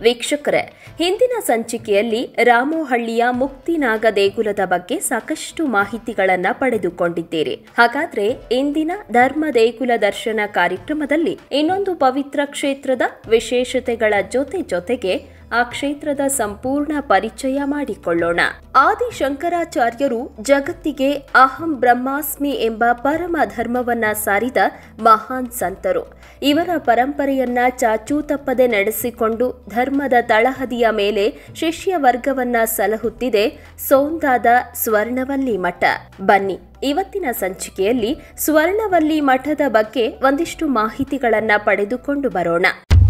ವೀಕ್ಷಕರೇ ಹಿಂದಿನ ಸಂಚಿಕೆಯಲ್ಲಿ ರಾಮೋಹಳ್ಳಿಯ ಮುಕ್ತಿನಾಗ ದೇಗುಲದ ಬಗ್ಗೆ ಸಾಕಷ್ಟು ಮಾಹಿತಿಗಳನ್ನ ಪಡೆದುಕೊಂಡಿದ್ದೀರಿ ಹಾಗಾದ್ರೆ ಇಂದಿನ ಧರ್ಮ ದೇಗುಲ ದರ್ಶನ ಕಾರ್ಯಕ್ರಮದಲ್ಲಿ ಇನ್ನೊಂದು ಪವಿತ್ರ ಕ್ಷೇತ್ರದ ವಿಶೇಷತೆಗಳ ಜೊತೆ ಜೊತೆಗೆ ಆ ಕ್ಷೇತ್ರದ ಸಂಪೂರ್ಣ ಪರಿಚಯ ಮಾಡಿಕೊಳ್ಳೋಣ ಆದಿ ಶಂಕರಾಚಾರ್ಯರು ಜಗತ್ತಿಗೆ ಅಹಂ ಬ್ರಹ್ಮಾಸ್ಮಿ ಎಂಬ ಪರಮ ಧರ್ಮವನ್ನ ಸಾರಿದ ಮಹಾನ್ ಸಂತರು ಇವರ ಪರಂಪರೆಯನ್ನ ಚಾಚೂ ತಪ್ಪದೆ ನಡೆಸಿಕೊಂಡು ಧರ್ಮದ ತಳಹದಿಯ ಮೇಲೆ ಶಿಷ್ಯ ವರ್ಗವನ್ನ ಸಲಹುತ್ತಿದೆ ಸೋಂದಾದ ಸ್ವರ್ಣವಲ್ಲಿ ಮಠ ಬನ್ನಿ ಇವತ್ತಿನ ಸಂಚಿಕೆಯಲ್ಲಿ ಸ್ವರ್ಣವಲ್ಲಿ ಮಠದ ಬಗ್ಗೆ ಒಂದಿಷ್ಟು ಮಾಹಿತಿಗಳನ್ನ ಪಡೆದುಕೊಂಡು ಬರೋಣ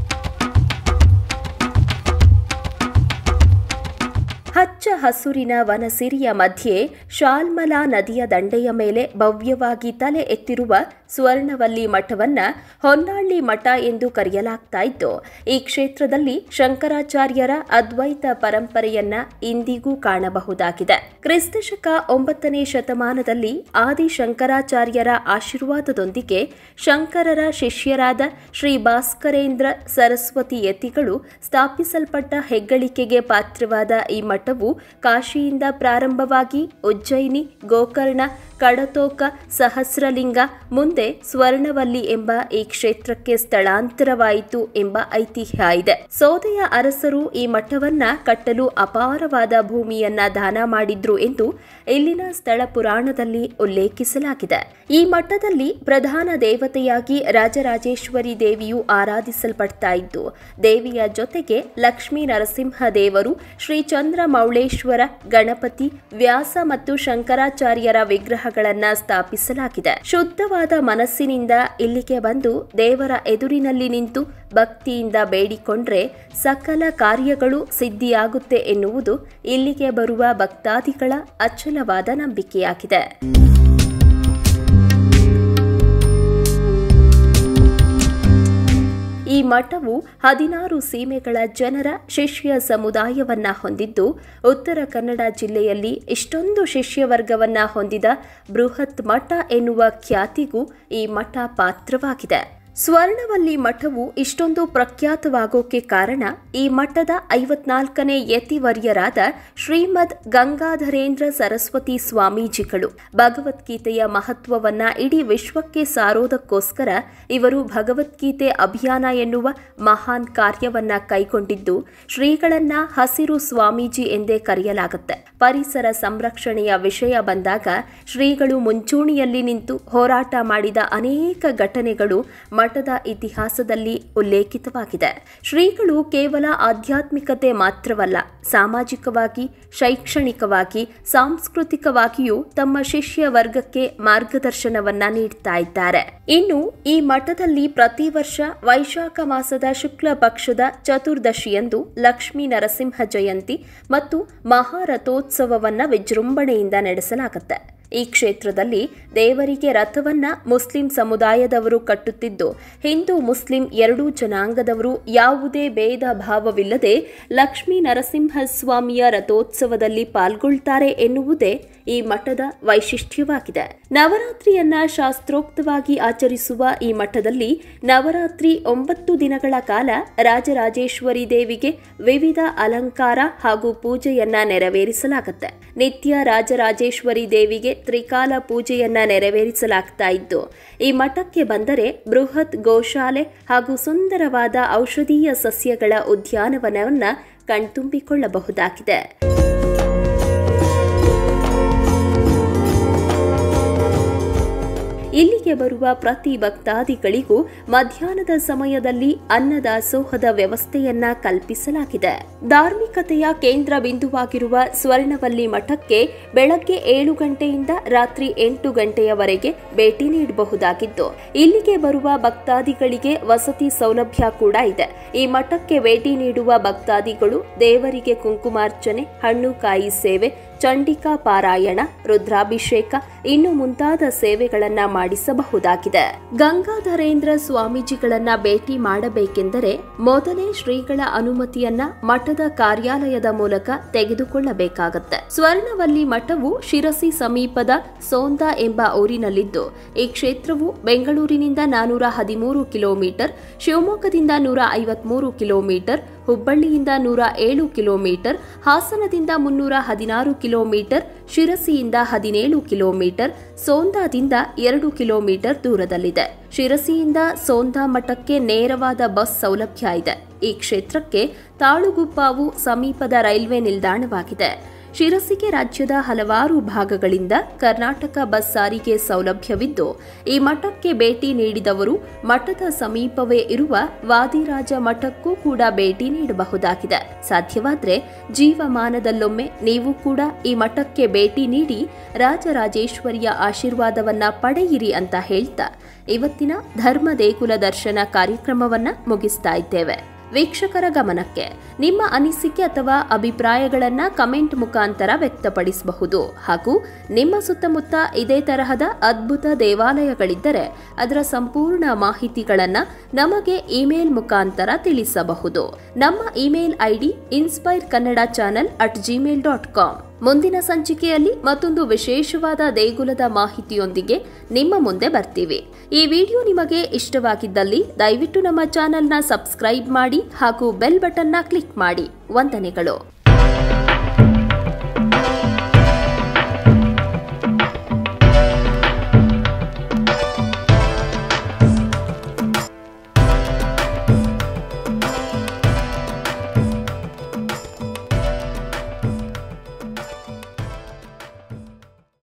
ಹಚ್ಚ ಹಸುರಿನ ವನಸಿರಿಯ ಮಧ್ಯೆ ಶಾಲ್ಮಲಾ ನದಿಯ ದಂಡೆಯ ಮೇಲೆ ಭವ್ಯವಾಗಿ ತಲೆ ಎತ್ತಿರುವ ಸ್ವರ್ಣವಲ್ಲಿ ಮಠವನ್ನ ಹೊನ್ನಾಳಿ ಮಠ ಎಂದು ಕರೆಯಲಾಗ್ತಾ ಇದ್ದು ಈ ಕ್ಷೇತ್ರದಲ್ಲಿ ಶಂಕರಾಚಾರ್ಯರ ಅದ್ವೈತ ಪರಂಪರೆಯನ್ನ ಇಂದಿಗೂ ಕಾಣಬಹುದಾಗಿದೆ ಕ್ರಿಸ್ತಶಕ ಒಂಬತ್ತನೇ ಶತಮಾನದಲ್ಲಿ ಆದಿ ಶಂಕರಾಚಾರ್ಯರ ಆಶೀರ್ವಾದದೊಂದಿಗೆ ಶಂಕರರ ಶಿಷ್ಯರಾದ ಶ್ರೀ ಭಾಸ್ಕರೇಂದ್ರ ಸರಸ್ವತಿ ಯತಿಗಳು ಸ್ಥಾಪಿಸಲ್ಪಟ್ಟ ಹೆಗ್ಗಳಿಕೆಗೆ ಪಾತ್ರವಾದ ಈ ಮಠವು ಕಾಶಿಯಿಂದ ಪ್ರಾರಂಭವಾಗಿ ಉಜ್ಜಯಿನಿ ಗೋಕರ್ಣ ಕಡತೋಕ ಸಹಸ್ರಲಿಂಗ ಮುಂದೆ ಸ್ವರ್ಣವಲ್ಲಿ ಎಂಬ ಈ ಕ್ಷೇತ್ರಕ್ಕೆ ಸ್ಥಳಾಂತರವಾಯಿತು ಎಂಬ ಐತಿಹ್ಯ ಇದೆ ಸೋದೆಯ ಅರಸರು ಈ ಮಠವನ್ನ ಕಟ್ಟಲು ಅಪಾರವಾದ ಭೂಮಿಯನ್ನ ದಾನ ಮಾಡಿದ್ರು ಎಂದು ಇಲ್ಲಿನ ಸ್ಥಳ ಪುರಾಣದಲ್ಲಿ ಉಲ್ಲೇಖಿಸಲಾಗಿದೆ ಈ ಮಠದಲ್ಲಿ ಪ್ರಧಾನ ದೇವತೆಯಾಗಿ ರಾಜರಾಜೇಶ್ವರಿ ದೇವಿಯು ಆರಾಧಿಸಲ್ಪಡ್ತಾ ಇದ್ದು ದೇವಿಯ ಜೊತೆಗೆ ಲಕ್ಷ್ಮೀ ನರಸಿಂಹ ದೇವರು ಶ್ರೀ ಚಂದ್ರಮೌಳೇಶ್ವರ ಗಣಪತಿ ವ್ಯಾಸ ಮತ್ತು ಶಂಕರಾಚಾರ್ಯರ ವಿಗ್ರಹಗಳನ್ನ ಸ್ಥಾಪಿಸಲಾಗಿದೆ ಶುದ್ಧವಾದ ಮನಸ್ಸಿನಿಂದ ಇಲ್ಲಿಗೆ ಬಂದು ದೇವರ ಎದುರಿನಲ್ಲಿ ನಿಂತು ಭಕ್ತಿಯಿಂದ ಬೇಡಿಕೊಂಡ್ರೆ ಸಕಲ ಕಾರ್ಯಗಳು ಸಿದ್ಧಿಯಾಗುತ್ತೆ ಎನ್ನುವುದು ಇಲ್ಲಿಗೆ ಬರುವ ಭಕ್ತಾದಿಗಳ ಅಚಲವಾದ ನಂಬಿಕೆಯಾಗಿದೆ ಈ ಮಠವು ಹದಿನಾರು ಸೀಮೆಗಳ ಜನರ ಶಿಷ್ಯ ಸಮುದಾಯವನ್ನ ಹೊಂದಿದ್ದು ಉತ್ತರ ಕನ್ನಡ ಜಿಲ್ಲೆಯಲ್ಲಿ ಇಷ್ಟೊಂದು ಶಿಷ್ಯ ವರ್ಗವನ್ನ ಹೊಂದಿದ ಬೃಹತ್ ಮಠ ಎನ್ನುವ ಖ್ಯಾತಿಗೂ ಈ ಮಠ ಪಾತ್ರವಾಗಿದೆ ಸ್ವರ್ಣವಲ್ಲಿ ಮಠವು ಇಷ್ಟೊಂದು ಪ್ರಖ್ಯಾತವಾಗೋಕೆ ಕಾರಣ ಈ ಮಠದ ಐವತ್ನಾಲ್ಕನೇ ಯತಿವರ್ಯರಾದ ಶ್ರೀಮದ್ ಗಂಗಾಧರೇಂದ್ರ ಸರಸ್ವತಿ ಸ್ವಾಮೀಜಿಗಳು ಭಗವದ್ಗೀತೆಯ ಮಹತ್ವವನ್ನ ಇಡೀ ವಿಶ್ವಕ್ಕೆ ಸಾರೋದಕ್ಕೋಸ್ಕರ ಇವರು ಭಗವದ್ಗೀತೆ ಅಭಿಯಾನ ಎನ್ನುವ ಮಹಾನ್ ಕಾರ್ಯವನ್ನ ಕೈಗೊಂಡಿದ್ದು ಶ್ರೀಗಳನ್ನ ಹಸಿರು ಸ್ವಾಮೀಜಿ ಎಂದೇ ಕರೆಯಲಾಗುತ್ತೆ ಪರಿಸರ ಸಂರಕ್ಷಣೆಯ ವಿಷಯ ಬಂದಾಗ ಶ್ರೀಗಳು ಮುಂಚೂಣಿಯಲ್ಲಿ ನಿಂತು ಹೋರಾಟ ಮಾಡಿದ ಅನೇಕ ಘಟನೆಗಳು ಮಠದ ಇತಿಹಾಸದಲ್ಲಿ ಉಲ್ಲೇಖಿತವಾಗಿದೆ ಶ್ರೀಗಳು ಕೇವಲ ಆಧ್ಯಾತ್ಮಿಕತೆ ಮಾತ್ರವಲ್ಲ ಸಾಮಾಜಿಕವಾಗಿ ಶೈಕ್ಷಣಿಕವಾಗಿ ಸಾಂಸ್ಕೃತಿಕವಾಗಿಯೂ ತಮ್ಮ ಶಿಷ್ಯ ವರ್ಗಕ್ಕೆ ಮಾರ್ಗದರ್ಶನವನ್ನ ನೀಡ್ತಾ ಇದ್ದಾರೆ ಇನ್ನು ಈ ಮಠದಲ್ಲಿ ಪ್ರತಿ ವರ್ಷ ವೈಶಾಖ ಮಾಸದ ಶುಕ್ಲ ಪಕ್ಷದ ಚತುರ್ದಶಿಯಂದು ಲಕ್ಷ್ಮೀ ನರಸಿಂಹ ಜಯಂತಿ ಮತ್ತು ಮಹಾರಥೋತ್ಸವವನ್ನ ವಿಜೃಂಭಣೆಯಿಂದ ನಡೆಸಲಾಗುತ್ತೆ ಈ ಕ್ಷೇತ್ರದಲ್ಲಿ ದೇವರಿಗೆ ರಥವನ್ನ ಮುಸ್ಲಿಂ ಸಮುದಾಯದವರು ಕಟ್ಟುತ್ತಿದ್ದು ಹಿಂದೂ ಮುಸ್ಲಿಂ ಎರಡೂ ಜನಾಂಗದವರು ಯಾವುದೇ ಭೇದ ಭಾವವಿಲ್ಲದೆ ಲಕ್ಷ್ಮೀ ನರಸಿಂಹಸ್ವಾಮಿಯ ರಥೋತ್ಸವದಲ್ಲಿ ಪಾಲ್ಗೊಳ್ತಾರೆ ಎನ್ನುವುದೇ ಈ ಮಠದ ವೈಶಿಷ್ಟ್ಯವಾಗಿದೆ ನವರಾತ್ರಿಯನ್ನ ಶಾಸ್ತ್ರೋಕ್ತವಾಗಿ ಆಚರಿಸುವ ಈ ಮಠದಲ್ಲಿ ನವರಾತ್ರಿ ಒಂಬತ್ತು ದಿನಗಳ ಕಾಲ ರಾಜರಾಜೇಶ್ವರಿ ದೇವಿಗೆ ವಿವಿಧ ಅಲಂಕಾರ ಹಾಗೂ ಪೂಜೆಯನ್ನ ನೆರವೇರಿಸಲಾಗುತ್ತೆ ನಿತ್ಯ ರಾಜರಾಜೇಶ್ವರಿ ದೇವಿಗೆ ತ್ರಿಕಾಲ ಪೂಜೆಯನ್ನ ನೆರವೇರಿಸಲಾಗ್ತಾ ಇದ್ದು ಈ ಮಠಕ್ಕೆ ಬಂದರೆ ಬೃಹತ್ ಗೋಶಾಲೆ ಹಾಗೂ ಸುಂದರವಾದ ಔಷಧೀಯ ಸಸ್ಯಗಳ ಉದ್ಯಾನವನವನ್ನ ಕಣ್ತುಂಬಿಕೊಳ್ಳಬಹುದಾಗಿದೆ ಇಲ್ಲಿಗೆ ಬರುವ ಪ್ರತಿ ಭಕ್ತಾದಿಗಳಿಗೂ ಮಧ್ಯಾಹ್ನದ ಸಮಯದಲ್ಲಿ ಅನ್ನದಾಸೋಹದ ವ್ಯವಸ್ಥೆಯನ್ನ ಕಲ್ಪಿಸಲಾಗಿದೆ ಧಾರ್ಮಿಕತೆಯ ಕೇಂದ್ರ ಬಿಂದುವಾಗಿರುವ ಸ್ವರ್ಣವಲ್ಲಿ ಮಠಕ್ಕೆ ಬೆಳಗ್ಗೆ ಏಳು ಗಂಟೆಯಿಂದ ರಾತ್ರಿ ಎಂಟು ಗಂಟೆಯವರೆಗೆ ಭೇಟಿ ನೀಡಬಹುದಾಗಿದ್ದು ಇಲ್ಲಿಗೆ ಬರುವ ಭಕ್ತಾದಿಗಳಿಗೆ ವಸತಿ ಸೌಲಭ್ಯ ಕೂಡ ಇದೆ ಈ ಮಠಕ್ಕೆ ಭೇಟಿ ನೀಡುವ ಭಕ್ತಾದಿಗಳು ದೇವರಿಗೆ ಕುಂಕುಮಾರ್ಚನೆ ಹಣ್ಣು ಕಾಯಿ ಸೇವೆ ಚಂಡಿಕಾ ಪಾರಾಯಣ ರುದ್ರಾಭಿಷೇಕ ಇನ್ನು ಮುಂತಾದ ಸೇವೆಗಳನ್ನ ಮಾಡಿಸಬಹುದಾಗಿದೆ ಗಂಗಾಧರೇಂದ್ರ ಸ್ವಾಮೀಜಿಗಳನ್ನ ಭೇಟಿ ಮಾಡಬೇಕೆಂದರೆ ಮೊದಲೇ ಶ್ರೀಗಳ ಅನುಮತಿಯನ್ನ ಮಠದ ಕಾರ್ಯಾಲಯದ ಮೂಲಕ ತೆಗೆದುಕೊಳ್ಳಬೇಕಾಗತ್ತೆ ಸ್ವರ್ಣವಲ್ಲಿ ಮಠವು ಶಿರಸಿ ಸಮೀಪದ ಸೋಂದ ಎಂಬ ಊರಿನಲ್ಲಿದ್ದು ಈ ಕ್ಷೇತ್ರವು ಬೆಂಗಳೂರಿನಿಂದ ನಾನೂರ ಹದಿಮೂರು ಕಿಲೋಮೀಟರ್ ಶಿವಮೊಗ್ಗದಿಂದ ನೂರ ಐವತ್ಮೂರು ಕಿಲೋಮೀಟರ್ ಹುಬ್ಬಳ್ಳಿಯಿಂದ ನೂರ ಏಳು ಕಿಲೋಮೀಟರ್ ಹಾಸನದಿಂದ ಮುನ್ನೂರ ಹದಿನಾರು ಕಿಲೋಮೀಟರ್ ಶಿರಸಿಯಿಂದ ಹದಿನೇಳು ಕಿಲೋಮೀಟರ್ ಸೋಂದಾದಿಂದ ಎರಡು ಕಿಲೋಮೀಟರ್ ದೂರದಲ್ಲಿದೆ ಶಿರಸಿಯಿಂದ ಸೋಂದಾ ಮಠಕ್ಕೆ ನೇರವಾದ ಬಸ್ ಸೌಲಭ್ಯ ಇದೆ ಈ ಕ್ಷೇತ್ರಕ್ಕೆ ತಾಳುಗುಪ್ಪಾವು ಸಮೀಪದ ರೈಲ್ವೆ ನಿಲ್ದಾಣವಾಗಿದೆ ಶಿರಸಿಗೆ ರಾಜ್ಯದ ಹಲವಾರು ಭಾಗಗಳಿಂದ ಕರ್ನಾಟಕ ಬಸ್ ಸಾರಿಗೆ ಸೌಲಭ್ಯವಿದ್ದು ಈ ಮಠಕ್ಕೆ ಭೇಟಿ ನೀಡಿದವರು ಮಠದ ಸಮೀಪವೇ ಇರುವ ವಾದಿರಾಜ ಮಠಕ್ಕೂ ಕೂಡ ಭೇಟಿ ನೀಡಬಹುದಾಗಿದೆ ಸಾಧ್ಯವಾದ್ರೆ ಜೀವಮಾನದಲ್ಲೊಮ್ಮೆ ನೀವು ಕೂಡ ಈ ಮಠಕ್ಕೆ ಭೇಟಿ ನೀಡಿ ರಾಜರಾಜೇಶ್ವರಿಯ ಆಶೀರ್ವಾದವನ್ನ ಪಡೆಯಿರಿ ಅಂತ ಹೇಳ್ತಾ ಇವತ್ತಿನ ಧರ್ಮ ದೇಗುಲ ದರ್ಶನ ಕಾರ್ಯಕ್ರಮವನ್ನ ಮುಗಿಸ್ತಾ ಇದ್ದೇವೆ ವೀಕ್ಷಕರ ಗಮನಕ್ಕೆ ನಿಮ್ಮ ಅನಿಸಿಕೆ ಅಥವಾ ಅಭಿಪ್ರಾಯಗಳನ್ನ ಕಮೆಂಟ್ ಮುಖಾಂತರ ವ್ಯಕ್ತಪಡಿಸಬಹುದು ಹಾಗೂ ನಿಮ್ಮ ಸುತ್ತಮುತ್ತ ಇದೇ ತರಹದ ಅದ್ಭುತ ದೇವಾಲಯಗಳಿದ್ದರೆ ಅದರ ಸಂಪೂರ್ಣ ಮಾಹಿತಿಗಳನ್ನ ನಮಗೆ ಇಮೇಲ್ ಮುಖಾಂತರ ತಿಳಿಸಬಹುದು ನಮ್ಮ email ID inspire Kannada channel at Gmail dot com ಮುಂದಿನ ಸಂಚಿಕೆಯಲ್ಲಿ ಮತ್ತೊಂದು ವಿಶೇಷವಾದ ದೇಗುಲದ ಮಾಹಿತಿಯೊಂದಿಗೆ ನಿಮ್ಮ ಮುಂದೆ ಬರ್ತೀವಿ ಈ ವಿಡಿಯೋ ನಿಮಗೆ ಇಷ್ಟವಾಗಿದ್ದಲ್ಲಿ ದಯವಿಟ್ಟು ನಮ್ಮ ಚಾನೆಲ್ನ ಸಬ್ಸ್ಕ್ರೈಬ್ ಮಾಡಿ ಹಾಗೂ ಬೆಲ್ ಬಟನ್ನ ಕ್ಲಿಕ್ ಮಾಡಿ ವಂದನೆಗಳು